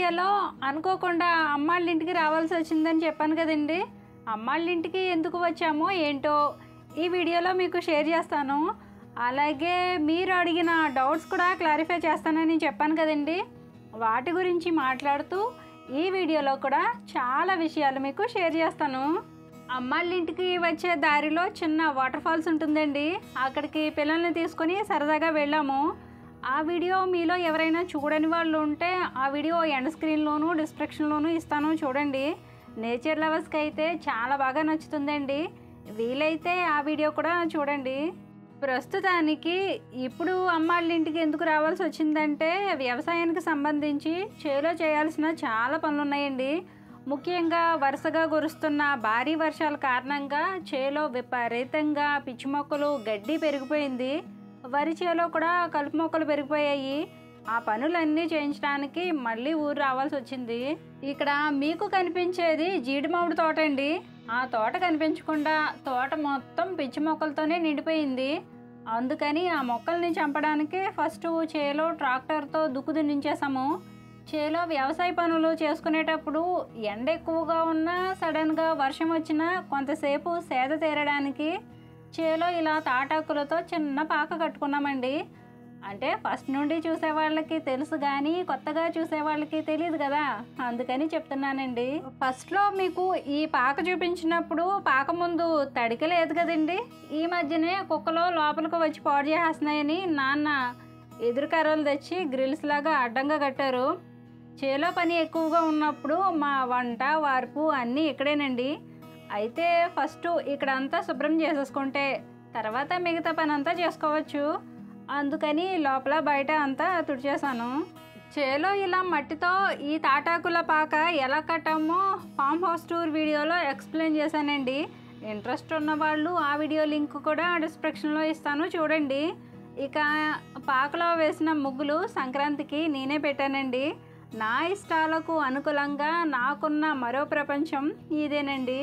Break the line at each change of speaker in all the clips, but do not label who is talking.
వీడియోలో అనుకోకుండా అమ్మాళ్ళ ఇంటికి రావాల్సి వచ్చిందని చెప్పాను కదండి అమ్మాళ్ళ ఇంటికి ఎందుకు వచ్చామో ఏంటో ఈ వీడియోలో మీకు షేర్ చేస్తాను అలాగే మీరు అడిగిన డౌట్స్ కూడా క్లారిఫై చేస్తానని చెప్పాను కదండి వాటి గురించి మాట్లాడుతూ ఈ వీడియోలో కూడా చాలా విషయాలు మీకు షేర్ చేస్తాను అమ్మాళ్ళ ఇంటికి వచ్చే దారిలో చిన్న వాటర్ ఫాల్స్ ఉంటుందండి అక్కడికి పిల్లల్ని తీసుకొని సరదాగా వెళ్ళాము ఆ వీడియో మీలో ఎవరైనా చూడని వాళ్ళు ఉంటే ఆ వీడియో ఎండ్ స్క్రీన్లోను డిస్క్రిప్షన్లోను ఇస్తాను చూడండి నేచర్ లవర్స్కి అయితే చాలా బాగా నచ్చుతుందండి వీలైతే ఆ వీడియో కూడా చూడండి ప్రస్తుతానికి ఇప్పుడు అమ్మాళ్ళ ఇంటికి ఎందుకు రావాల్సి వచ్చిందంటే వ్యవసాయానికి సంబంధించి చేలో చేయాల్సిన చాలా పనులు ఉన్నాయండి ముఖ్యంగా వరుసగా కురుస్తున్న భారీ వర్షాల కారణంగా చేలో విపరీతంగా పిచ్చి మొక్కలు గడ్డి పెరిగిపోయింది వరి చేలో కూడా కలుపు మొక్కలు పెరిగిపోయాయి ఆ పనులన్నీ చేయించడానికి మళ్ళీ ఊరు రావాల్సి వచ్చింది ఇక్కడ మీకు కనిపించేది జీడి మామిడి తోట అండి ఆ తోట కనిపించకుండా తోట మొత్తం పిచ్చి మొక్కలతోనే నిండిపోయింది అందుకని ఆ మొక్కల్ని చంపడానికి ఫస్ట్ చేలో ట్రాక్టర్తో దుక్కు దున్నించేసాము చేలో వ్యవసాయ పనులు చేసుకునేటప్పుడు ఎండ ఎక్కువగా ఉన్నా సడన్గా వర్షం వచ్చినా కొంతసేపు సేద తీరడానికి చేలో ఇలా తాటాకులతో చిన్న పాక కట్టుకున్నామండి అంటే ఫస్ట్ నుండి చూసే వాళ్ళకి తెలుసు కానీ కొత్తగా చూసే వాళ్ళకి తెలియదు కదా అందుకని చెప్తున్నానండి ఫస్ట్లో మీకు ఈ పాక చూపించినప్పుడు పాక ముందు తడిక లేదు కదండి ఈ మధ్యనే కుక్కలో లోపలికి వచ్చి పాడు చేసేస్తున్నాయని నాన్న ఎదురు కర్రలు తెచ్చి గ్రిల్స్ లాగా అడ్డంగా కట్టారు చేలో పని ఎక్కువగా ఉన్నప్పుడు మా వంట వార్పు అన్నీ ఇక్కడేనండి అయితే ఫస్ట్ ఇక్కడంతా శుభ్రం చేసేసుకుంటే తర్వాత మిగతా పని అంతా చేసుకోవచ్చు అందుకని లోపల బయట అంతా తుడిచేశాను చేలో ఇలా మట్టితో ఈ తాటాకుల పాక ఎలా కట్టామో ఫామ్ హౌస్ టూర్ వీడియోలో ఎక్స్ప్లెయిన్ చేశానండి ఇంట్రెస్ట్ ఉన్న వాళ్ళు ఆ వీడియో లింక్ కూడా డిస్క్రిప్షన్లో ఇస్తాను చూడండి ఇక పాకలో వేసిన ముగ్గులు సంక్రాంతికి నేనే పెట్టానండి నా ఇష్టాలకు అనుకూలంగా నాకున్న మరో ప్రపంచం ఇదేనండి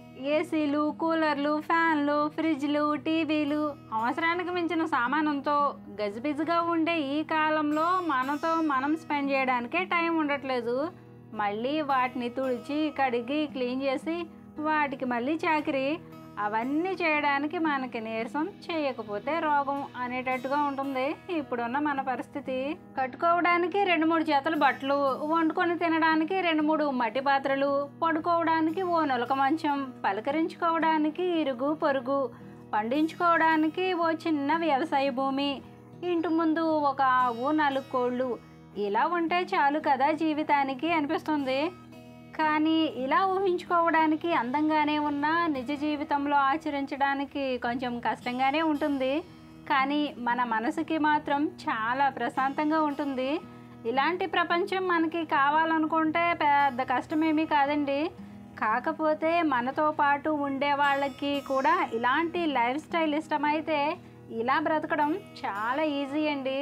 ఏసీలు కూలర్లు ఫ్యాన్లు ఫ్రిడ్జ్లు టీవీలు అవసరానికి మించిన సామానంతో గజిబిజిగా ఉండే ఈ కాలంలో మనతో మనం స్పెండ్ చేయడానికే టైం ఉండట్లేదు మళ్ళీ వాటిని తుడిచి కడిగి క్లీన్ చేసి వాటికి మళ్ళీ చాకరీ అవన్నీ చేయడానికి మనకి నీరసం చేయకపోతే రోగం అనేటట్టుగా ఉంటుంది ఇప్పుడున్న మన పరిస్థితి కట్టుకోవడానికి రెండు మూడు జతల బట్టలు వండుకొని తినడానికి రెండు మూడు మట్టి పాత్రలు పడుకోవడానికి ఓ నులక మంచం పలకరించుకోవడానికి ఇరుగు పొరుగు పండించుకోవడానికి ఓ చిన్న వ్యవసాయ భూమి ఇంటి ముందు ఒక ఆవు నాలుగు కోళ్ళు ఇలా ఉంటే చాలు కదా జీవితానికి అనిపిస్తుంది కానీ ఇలా ఊహించుకోవడానికి అందంగానే ఉన్న నిజ జీవితంలో ఆచరించడానికి కొంచెం కష్టంగానే ఉంటుంది కానీ మన మనసుకి మాత్రం చాలా ప్రశాంతంగా ఉంటుంది ఇలాంటి ప్రపంచం మనకి కావాలనుకుంటే పెద్ద కష్టమేమీ కాదండి కాకపోతే మనతో పాటు ఉండే వాళ్ళకి కూడా ఇలాంటి లైఫ్ స్టైల్ ఇష్టమైతే ఇలా బ్రతకడం చాలా ఈజీ అండి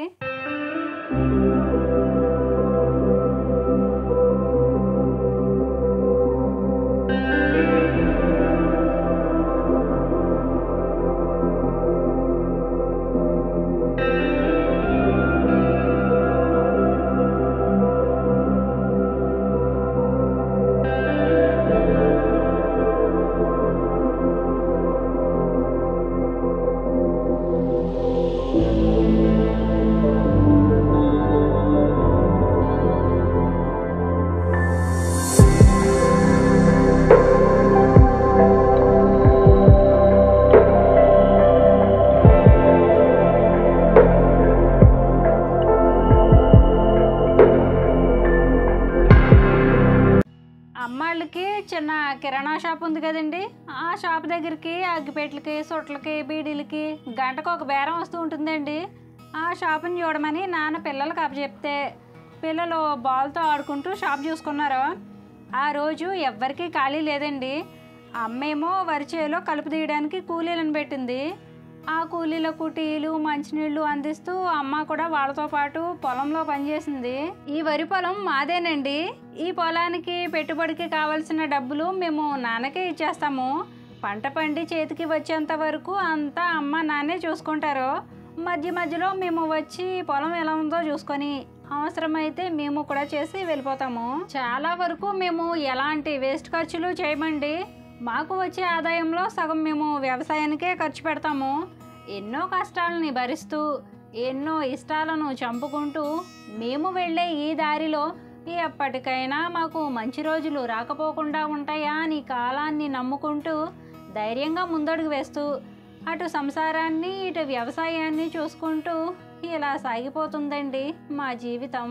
అమ్మాళ్ళకి చిన్న కిరాణా షాప్ ఉంది కదండి ఆ షాప్ దగ్గరికి అగ్గిపెట్లకి సొట్లకి బీడీలకి గంటకు ఒక బేరం వస్తూ ఉంటుందండి ఆ షాపుని చూడమని నాన్న పిల్లలకి అప్పచెప్తే పిల్లలు బాల్తో ఆడుకుంటూ షాప్ చూసుకున్నారు ఆ రోజు ఎవ్వరికీ ఖాళీ లేదండి అమ్మేమో వరిచేలో కలుపు తీయడానికి కూలీలను పెట్టింది ఆ కూలీలకు టీలు మంచినీళ్ళు అందిస్తూ అమ్మ కూడా వాళ్ళతో పాటు పొలంలో పనిచేసింది ఈ వరి పొలం మాదేనండి ఈ పొలానికి పెట్టుబడికి కావలసిన డబ్బులు మేము నాన్నకే ఇచ్చేస్తాము పంట పండి చేతికి వచ్చేంత వరకు అంతా అమ్మ నాన్నే చూసుకుంటారు మధ్య మధ్యలో మేము వచ్చి పొలం ఎలా ఉందో చూసుకొని అవసరమైతే మేము కూడా చేసి వెళ్ళిపోతాము చాలా వరకు మేము ఎలాంటి వేస్ట్ ఖర్చులు చేయమండి మాకు వచ్చే ఆదాయంలో సగం మేము వ్యవసాయానికే ఖర్చు పెడతాము ఎన్నో కష్టాలని భరిస్తూ ఎన్నో ఇష్టాలను చంపుకుంటూ మేము వెళ్ళే ఈ దారిలో ఎప్పటికైనా మాకు మంచి రోజులు రాకపోకుండా ఉంటాయా అని కాలాన్ని నమ్ముకుంటూ ధైర్యంగా ముందడుగు వేస్తూ అటు సంసారాన్ని ఇటు వ్యవసాయాన్ని చూసుకుంటూ ఇలా సాగిపోతుందండి మా జీవితం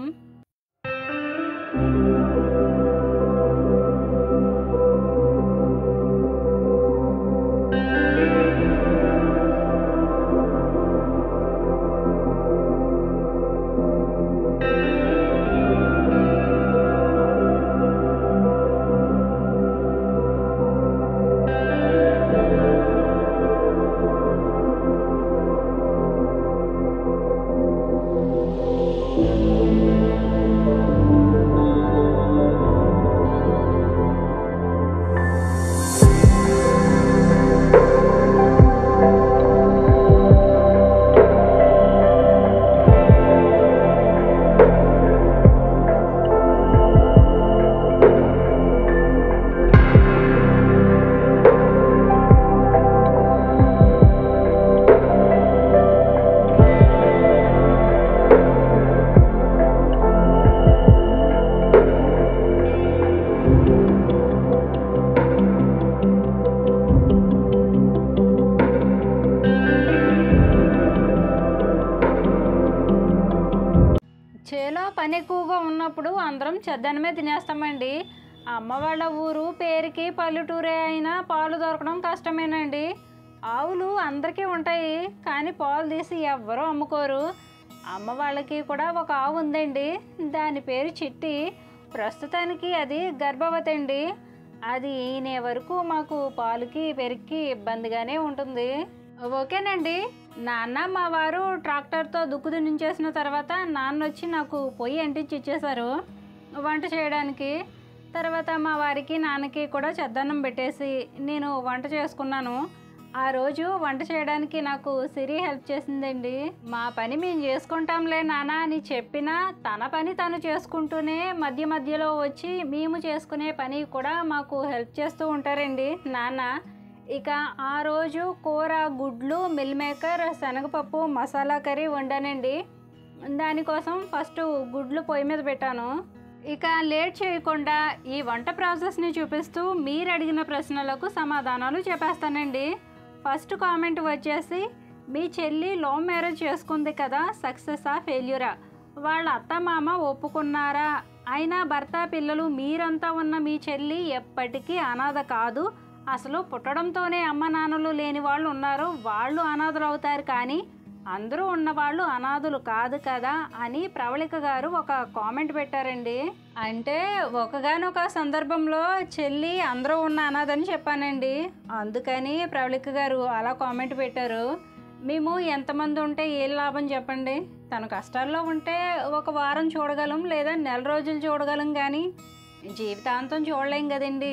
చేలో పని ఎక్కువగా ఉన్నప్పుడు అందరం చెద్దనమే తినేస్తామండి అమ్మ వాళ్ళ ఊరు పేరుకి పల్లెటూరే అయినా పాలు దొరకడం కష్టమేనండి ఆవులు అందరికీ ఉంటాయి కానీ పాలు తీసి ఎవ్వరూ అమ్ముకోరు అమ్మ వాళ్ళకి కూడా ఒక ఆవు ఉందండి దాని పేరు చిట్టి ప్రస్తుతానికి అది గర్భవతి అండి అది ఈనే వరకు మాకు పాలుకి పెరిగి ఇబ్బందిగానే ఉంటుంది ఓకేనండి నాన్న మా వారు ట్రాక్టర్తో దుక్కు దున్నించేసిన తర్వాత నాన్న వచ్చి నాకు పొయ్యి అంటించి ఇచ్చేశారు వంట చేయడానికి తర్వాత మా వారికి నాన్నకి కూడా చెద్దన్నం పెట్టేసి నేను వంట చేసుకున్నాను ఆ రోజు వంట చేయడానికి నాకు సిరి హెల్ప్ చేసిందండి మా పని మేము చేసుకుంటాంలే నాన్న అని చెప్పినా తన పని తను చేసుకుంటూనే మధ్య మధ్యలో వచ్చి మేము చేసుకునే పని కూడా మాకు హెల్ప్ చేస్తూ ఉంటారండి నాన్న ఇక ఆ రోజు కూర గుడ్లు మిల్ మేకర్ శనగపప్పు మసాలా కర్రీ వండానండి దానికోసం ఫస్ట్ గుడ్లు పొయ్యి మీద పెట్టాను ఇక లేట్ చేయకుండా ఈ వంట ప్రాసెస్ని చూపిస్తూ మీరు అడిగిన ప్రశ్నలకు సమాధానాలు చెప్పేస్తానండి ఫస్ట్ కామెంట్ వచ్చేసి మీ చెల్లి లవ్ మ్యారేజ్ చేసుకుంది కదా సక్సెస్ ఆ ఫెయిల్యూరా వాళ్ళ అత్త మామ ఒప్పుకున్నారా అయినా భర్త పిల్లలు మీరంతా ఉన్న మీ చెల్లి ఎప్పటికీ అనాథ కాదు అసలు పుట్టడంతోనే అమ్మ నాన్నలు లేని వాళ్ళు ఉన్నారు వాళ్ళు అనాథలు అవుతారు కానీ అందరూ ఉన్నవాళ్ళు అనాథులు కాదు కదా అని ప్రవళిక గారు ఒక కామెంట్ పెట్టారండి అంటే ఒకగానొక సందర్భంలో చెల్లి అందరూ ఉన్న అనాథని చెప్పానండి అందుకని ప్రవళిక గారు అలా కామెంట్ పెట్టారు మేము ఎంతమంది ఉంటే ఏం లాభం చెప్పండి తను కష్టాల్లో ఉంటే ఒక వారం చూడగలం లేదా నెల రోజులు చూడగలం కానీ జీవితాంతం చూడలేం కదండి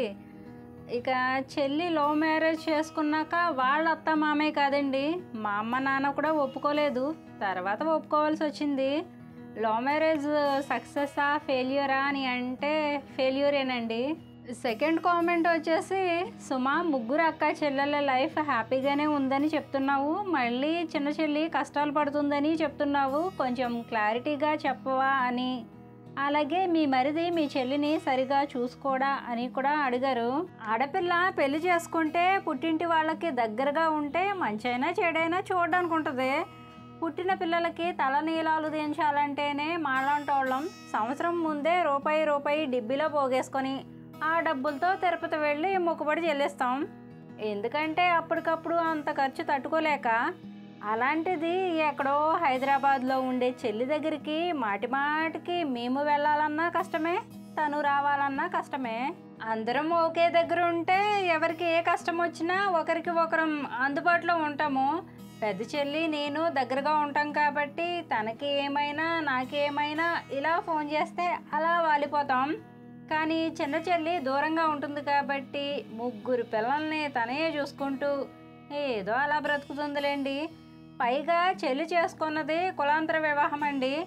ఇక చెల్లి లవ్ మ్యారేజ్ చేసుకున్నాక వాళ్ళ అత్త మామే కాదండి మా అమ్మ నాన్న కూడా ఒప్పుకోలేదు తర్వాత ఒప్పుకోవాల్సి వచ్చింది లవ్ మ్యారేజ్ సక్సెస్సా ఫెయిల్యూరా అని అంటే ఫెయిల్యూరేనండి సెకండ్ కామెంట్ వచ్చేసి సుమా ముగ్గురు అక్క చెల్లెల లైఫ్ హ్యాపీగానే ఉందని చెప్తున్నావు మళ్ళీ చిన్న చెల్లి కష్టాలు పడుతుందని చెప్తున్నావు కొంచెం క్లారిటీగా చెప్పవా అని అలాగే మీ మరిది మీ చెల్లిని సరిగా చూసుకోడా అని కూడా అడిగారు ఆడపిల్ల పెళ్లి చేసుకుంటే పుట్టింటి వాళ్ళకి దగ్గరగా ఉంటే మంచైనా చెడైనా చూడడానికి ఉంటుంది పుట్టిన పిల్లలకి తలనీలాలు దించాలంటేనే మాలాంటోళ్ళం సంవత్సరం ముందే రూపాయి రూపాయి డిబ్బీలో పోగేసుకొని ఆ డబ్బులతో తిరుపతి వెళ్ళి మొక్కుబడి చెల్లిస్తాం ఎందుకంటే అప్పటికప్పుడు అంత ఖర్చు తట్టుకోలేక అలాంటిది ఎక్కడో హైదరాబాద్లో ఉండే చెల్లి దగ్గరికి మాటి మాటికి మేము వెళ్ళాలన్నా కష్టమే తను రావాలన్నా కష్టమే అందరం ఒకే దగ్గర ఉంటే ఎవరికి ఏ కష్టం వచ్చినా ఒకరికి ఒకరం అందుబాటులో ఉంటాము పెద్ద చెల్లి నేను దగ్గరగా ఉంటాం కాబట్టి తనకి ఏమైనా నాకేమైనా ఇలా ఫోన్ చేస్తే అలా వాలిపోతాం కానీ చిన్న చెల్లి దూరంగా ఉంటుంది కాబట్టి ముగ్గురు పిల్లల్ని తనే చూసుకుంటూ ఏదో అలా బ్రతుకుతుందిలేండి పైగా చెల్లి చేసుకున్నది కులాంతర వివాహం అండి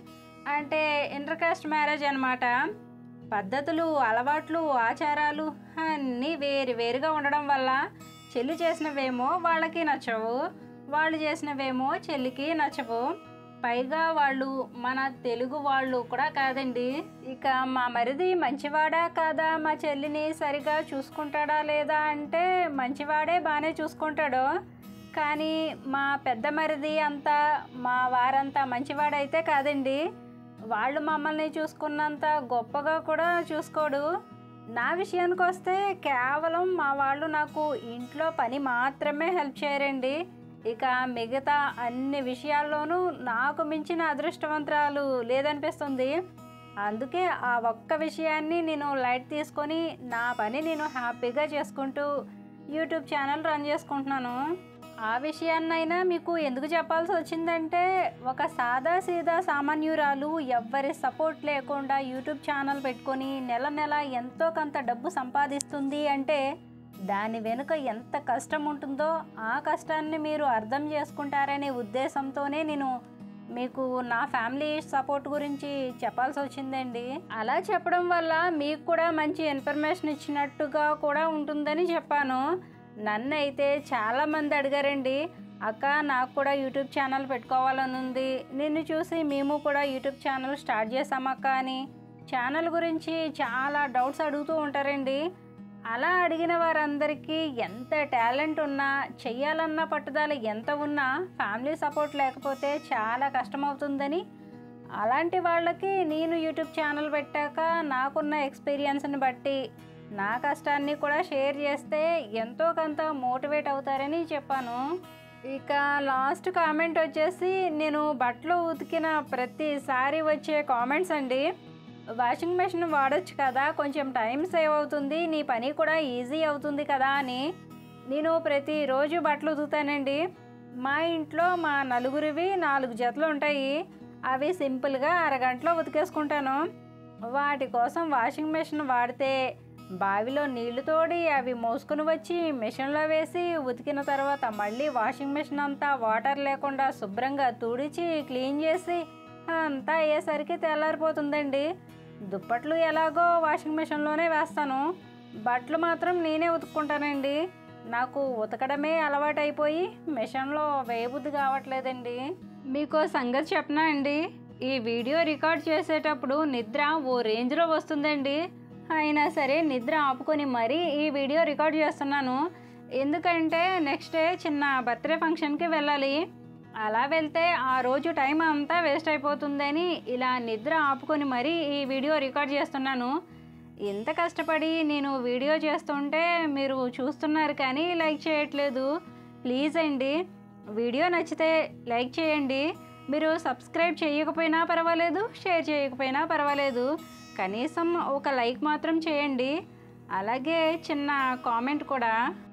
అంటే ఇంటర్ కాస్ట్ మ్యారేజ్ అనమాట పద్ధతులు అలవాట్లు ఆచారాలు అన్నీ వేరు వేరుగా ఉండడం వల్ల చెల్లి చేసినవేమో వాళ్ళకి నచ్చవు వాళ్ళు చేసినవేమో చెల్లికి నచ్చవు పైగా వాళ్ళు మన తెలుగు వాళ్ళు కూడా కాదండి ఇక మా మరిది మంచివాడా కాదా మా చెల్లిని సరిగా చూసుకుంటాడా లేదా అంటే మంచివాడే బాగానే చూసుకుంటాడు కానీ మా పెద్ద మరిది అంతా మా వారంతా మంచివాడైతే కాదండి వాళ్ళు మమ్మల్ని చూసుకున్నంత గొప్పగా కూడా చూసుకోడు నా విషయానికి వస్తే కేవలం మా వాళ్ళు నాకు ఇంట్లో పని మాత్రమే హెల్ప్ చేయరండి ఇక మిగతా అన్ని విషయాల్లోనూ నాకు మించిన అదృష్టవంతరాలు లేదనిపిస్తుంది అందుకే ఆ ఒక్క విషయాన్ని నేను లైట్ తీసుకొని నా పని నేను హ్యాపీగా చేసుకుంటూ యూట్యూబ్ ఛానల్ రన్ చేసుకుంటున్నాను ఆ విషయాన్నైనా మీకు ఎందుకు చెప్పాల్సి వచ్చిందంటే ఒక సాదా సీదా సామాన్యురాలు ఎవ్వరి సపోర్ట్ లేకుండా యూట్యూబ్ ఛానల్ పెట్టుకొని నెల నెల ఎంతో కొంత డబ్బు సంపాదిస్తుంది అంటే దాని వెనుక ఎంత కష్టం ఉంటుందో ఆ కష్టాన్ని మీరు అర్థం చేసుకుంటారనే ఉద్దేశంతోనే నేను మీకు నా ఫ్యామిలీ సపోర్ట్ గురించి చెప్పాల్సి వచ్చిందండి అలా చెప్పడం వల్ల మీకు కూడా మంచి ఇన్ఫర్మేషన్ ఇచ్చినట్టుగా కూడా ఉంటుందని చెప్పాను నన్ను అయితే చాలామంది అడిగారండి అక్క నాకు కూడా యూట్యూబ్ ఛానల్ పెట్టుకోవాలని ఉంది నిన్ను చూసి మేము కూడా యూట్యూబ్ ఛానల్ స్టార్ట్ చేసామక్క అని ఛానల్ గురించి చాలా డౌట్స్ అడుగుతూ ఉంటారండి అలా అడిగిన వారందరికీ ఎంత టాలెంట్ ఉన్నా చెయ్యాలన్న పట్టుదల ఎంత ఉన్నా ఫ్యామిలీ సపోర్ట్ లేకపోతే చాలా కష్టమవుతుందని అలాంటి వాళ్ళకి నేను యూట్యూబ్ ఛానల్ పెట్టాక నాకున్న ఎక్స్పీరియన్స్ని బట్టి నా కష్టాన్ని కూడా షేర్ చేస్తే ఎంతో కొంత మోటివేట్ అవుతారని చెప్పాను ఇక లాస్ట్ కామెంట్ వచ్చేసి నేను బట్టలు ఉతికిన ప్రతిసారి వచ్చే కామెంట్స్ అండి వాషింగ్ మెషిన్ వాడొచ్చు కదా కొంచెం టైం సేవ్ అవుతుంది నీ పని కూడా ఈజీ అవుతుంది కదా అని నేను ప్రతిరోజు బట్టలు ఉతుకుతానండి మా ఇంట్లో మా నలుగురివి నాలుగు జతలు ఉంటాయి అవి సింపుల్గా అరగంటలో ఉతికేసుకుంటాను వాటి కోసం వాషింగ్ మెషిన్ వాడితే బావిలో నీళ్లు తోడి అవి మోసుకుని వచ్చి మెషిన్లో వేసి ఉతికిన తర్వాత మళ్ళీ వాషింగ్ మెషిన్ అంతా వాటర్ లేకుండా శుభ్రంగా తుడిచి క్లీన్ చేసి అంతా అయ్యేసరికి తెల్లారిపోతుందండి దుప్పట్లు ఎలాగో వాషింగ్ మెషిన్లోనే వేస్తాను బట్టలు మాత్రం నేనే ఉతుక్కుంటానండి నాకు ఉతకడమే అలవాటైపోయి మెషిన్లో వేయబుద్ధి కావట్లేదండి మీకు సంగతి చెప్పనా అండి ఈ వీడియో రికార్డ్ చేసేటప్పుడు నిద్ర ఓ రేంజ్లో వస్తుందండి అయినా సరే నిద్ర ఆపుకొని మరీ ఈ వీడియో రికార్డ్ చేస్తున్నాను ఎందుకంటే నెక్స్ట్ డే చిన్న బర్త్డే ఫంక్షన్కి వెళ్ళాలి అలా వెళ్తే ఆ రోజు టైం అంతా వేస్ట్ అయిపోతుందని ఇలా నిద్ర ఆపుకొని మరీ ఈ వీడియో రికార్డ్ చేస్తున్నాను ఇంత కష్టపడి నేను వీడియో చేస్తుంటే మీరు చూస్తున్నారు కానీ లైక్ చేయట్లేదు ప్లీజ్ అండి వీడియో నచ్చితే లైక్ చేయండి మీరు సబ్స్క్రైబ్ చేయకపోయినా పర్వాలేదు షేర్ చేయకపోయినా పర్వాలేదు కనీసం ఒక లైక్ మాత్రం చేయండి అలాగే చిన్న కామెంట్ కూడా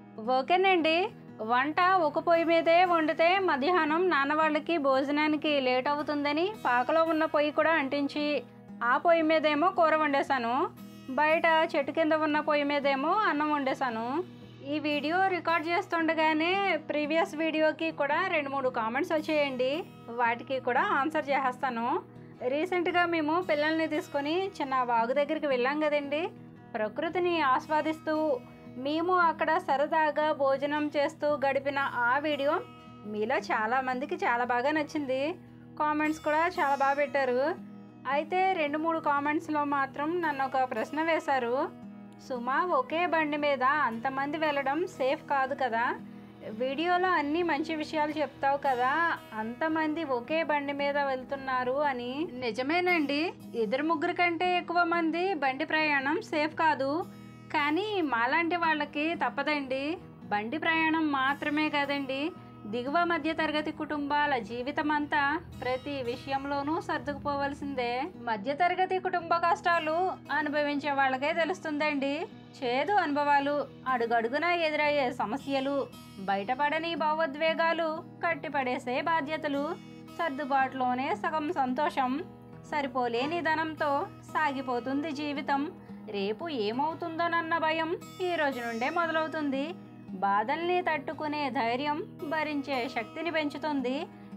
ఓకేనండి వంట ఒక పొయ్యి మీదే వండితే మధ్యాహ్నం నాన్నవాళ్ళకి భోజనానికి లేట్ అవుతుందని పాకలో ఉన్న పొయ్యి కూడా అంటించి ఆ పొయ్యి మీదేమో కూర వండేశాను బయట చెట్టు కింద ఉన్న పొయ్యి మీదేమో అన్నం వండేశాను ఈ వీడియో రికార్డ్ చేస్తుండగానే ప్రీవియస్ వీడియోకి కూడా రెండు మూడు కామెంట్స్ వచ్చేయండి వాటికి కూడా ఆన్సర్ చేసేస్తాను రీసెంట్గా మేము పిల్లల్ని తీసుకొని చిన్న వాగు దగ్గరికి వెళ్ళాం కదండి ప్రకృతిని ఆస్వాదిస్తూ మేము అక్కడ సరదాగా భోజనం చేస్తూ గడిపిన ఆ వీడియో మీలో చాలామందికి చాలా బాగా నచ్చింది కామెంట్స్ కూడా చాలా బాగా పెట్టారు అయితే రెండు మూడు కామెంట్స్లో మాత్రం నన్ను ఒక ప్రశ్న వేశారు సుమా ఒకే బండి మీద అంతమంది వెళ్ళడం సేఫ్ కాదు కదా వీడియోలో అన్ని మంచి విషయాలు చెప్తావు కదా అంతమంది ఒకే బండి మీద వెళ్తున్నారు అని నిజమేనండి ఇద్దరు ముగ్గురు కంటే ఎక్కువ మంది బండి ప్రయాణం సేఫ్ కాదు కానీ మాలాంటి వాళ్ళకి తప్పదండి బండి ప్రయాణం మాత్రమే కాదండి దిగువ మధ్య తరగతి కుటుంబాల జీవితం అంతా ప్రతి విషయంలోనూ సర్దుకుపోవలసిందే మధ్య తరగతి కుటుంబ కష్టాలు అనుభవించే వాళ్ళకే తెలుస్తుందండి చేదు అనుభవాలు అడుగడుగునా ఎదురయ్యే సమస్యలు బయటపడని భావోద్వేగాలు కట్టిపడేసే బాధ్యతలు సర్దుబాటులోనే సగం సంతోషం సరిపోలేని ధనంతో సాగిపోతుంది జీవితం రేపు ఏమవుతుందోనన్న భయం ఈ రోజు నుండే మొదలవుతుంది బాధల్ని తట్టుకునే ధైర్యం భరించే శక్తిని పెంచుతుంది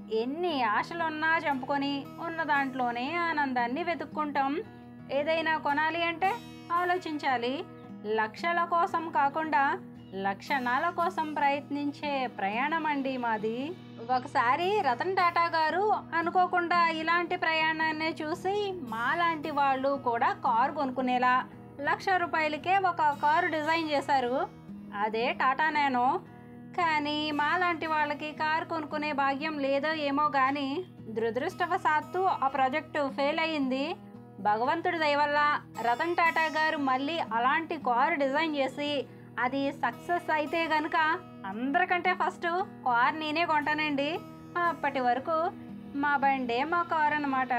ఎన్ని ఆశలున్నా చంపుకొని ఉన్న దాంట్లోనే ఆనందాన్ని వెతుక్కుంటాం ఏదైనా కొనాలి అంటే ఆలోచించాలి లక్షల కోసం కాకుండా లక్షణాల కోసం ప్రయత్నించే ప్రయాణం అండి మాది ఒకసారి రతన్ టాటా గారు అనుకోకుండా ఇలాంటి ప్రయాణాన్ని చూసి మాలాంటి వాళ్ళు కూడా కారు కొనుక్కునేలా లక్ష రూపాయలకే ఒక కారు డిజైన్ చేశారు అదే టాటా నానో కానీ మాలాంటి వాళ్ళకి కారు కొనుక్కునే భాగ్యం లేదో ఏమో కానీ దురదృష్టవశాత్తు ఆ ప్రాజెక్టు ఫెయిల్ అయ్యింది భగవంతుడి దయ వల్ల రతన్ టాటా గారు మళ్ళీ అలాంటి కారు డిజైన్ చేసి అది సక్సెస్ అయితే గనుక అందరికంటే ఫస్ట్ కార్ నేనే కొంటానండి అప్పటి వరకు మా బండే మా కార్ అనమాట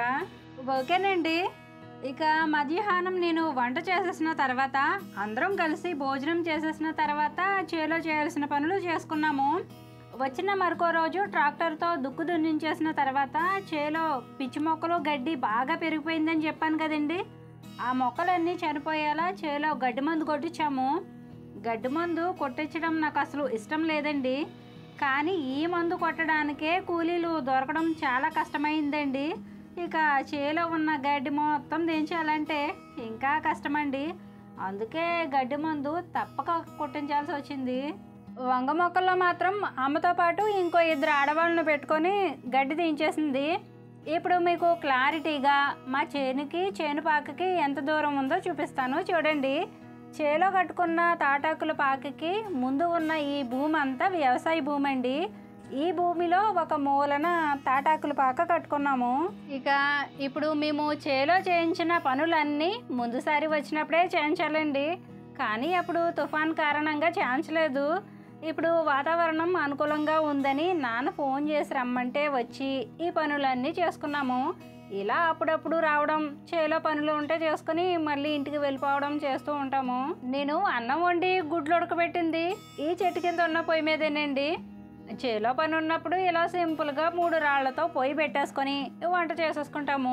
ఓకేనండి ఇక మధ్యాహ్నం నేను వంట చేసేసిన తర్వాత అందరం కలిసి భోజనం చేసేసిన తర్వాత చేలో చేయాల్సిన పనులు చేసుకున్నాము వచ్చిన మరొక రోజు ట్రాక్టర్తో దుక్కు దున్నించేసిన తర్వాత చేలో పిచ్చి మొక్కలు గడ్డి బాగా పెరిగిపోయిందని చెప్పాను కదండి ఆ మొక్కలన్నీ చనిపోయేలా చేలో గడ్డి మందు కొట్టించాము గడ్డి మందు కొట్టించడం నాకు అసలు ఇష్టం లేదండి కానీ ఈ మందు కొట్టడానికే కూలీలు దొరకడం చాలా కష్టమైందండి ఇక చేలో ఉన్న గడ్డి మొత్తం దించాలంటే ఇంకా కష్టమండి అందుకే గడ్డి మందు తప్పక కొట్టించాల్సి వచ్చింది వంగ మొక్కల్లో మాత్రం అమ్మతో పాటు ఇంకో ఇద్దరు ఆడవాళ్ళను పెట్టుకొని గడ్డి దించేసింది ఇప్పుడు మీకు క్లారిటీగా మా చేనుకి చేను పాకకి ఎంత దూరం ఉందో చూపిస్తాను చూడండి చేలో కట్టుకున్న తాటాకుల పాకకి ముందు ఉన్న ఈ భూమి అంతా వ్యవసాయ భూమి అండి ఈ భూమిలో ఒక మూలన తాటాకుల పాక కట్టుకున్నాము ఇక ఇప్పుడు మేము చేలో చేయించిన పనులన్నీ ముందుసారి వచ్చినప్పుడే చేయించాలండి కానీ అప్పుడు తుఫాన్ కారణంగా చేయించలేదు ఇప్పుడు వాతావరణం అనుకూలంగా ఉందని నాన్న ఫోన్ చేసి రమ్మంటే వచ్చి ఈ పనులన్నీ చేసుకున్నాము ఇలా అప్పుడప్పుడు రావడం చేలో పనులు ఉంటే చేసుకుని మళ్ళీ ఇంటికి వెళ్ళిపోవడం చేస్తూ ఉంటాము నేను అన్నం వండి గుడ్లు ఉడకబెట్టింది ఈ చెట్టు కింద ఉన్న పొయ్యి మీదేనండి చేలో పని ఉన్నప్పుడు ఇలా సింపుల్గా మూడు రాళ్లతో పొయ్యి పెట్టేసుకొని వంట చేసేసుకుంటాము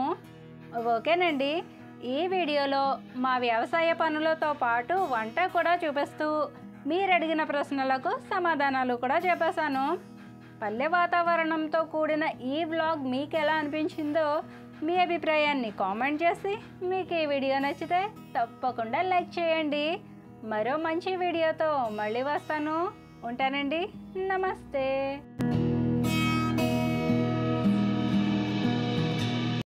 ఓకేనండి ఈ వీడియోలో మా వ్యవసాయ పనులతో పాటు వంట కూడా చూపిస్తూ మీరు అడిగిన ప్రశ్నలకు సమాధానాలు కూడా చెప్పేశాను పల్లె వాతావరణంతో కూడిన ఈ వ్లాగ్ మీకు ఎలా అనిపించిందో మీ అభిప్రాయాన్ని కామెంట్ చేసి మీకు ఈ వీడియో నచ్చితే తప్పకుండా లైక్ చేయండి మరో మంచి వీడియోతో మళ్ళీ వస్తాను ఉంటానండి నమస్తే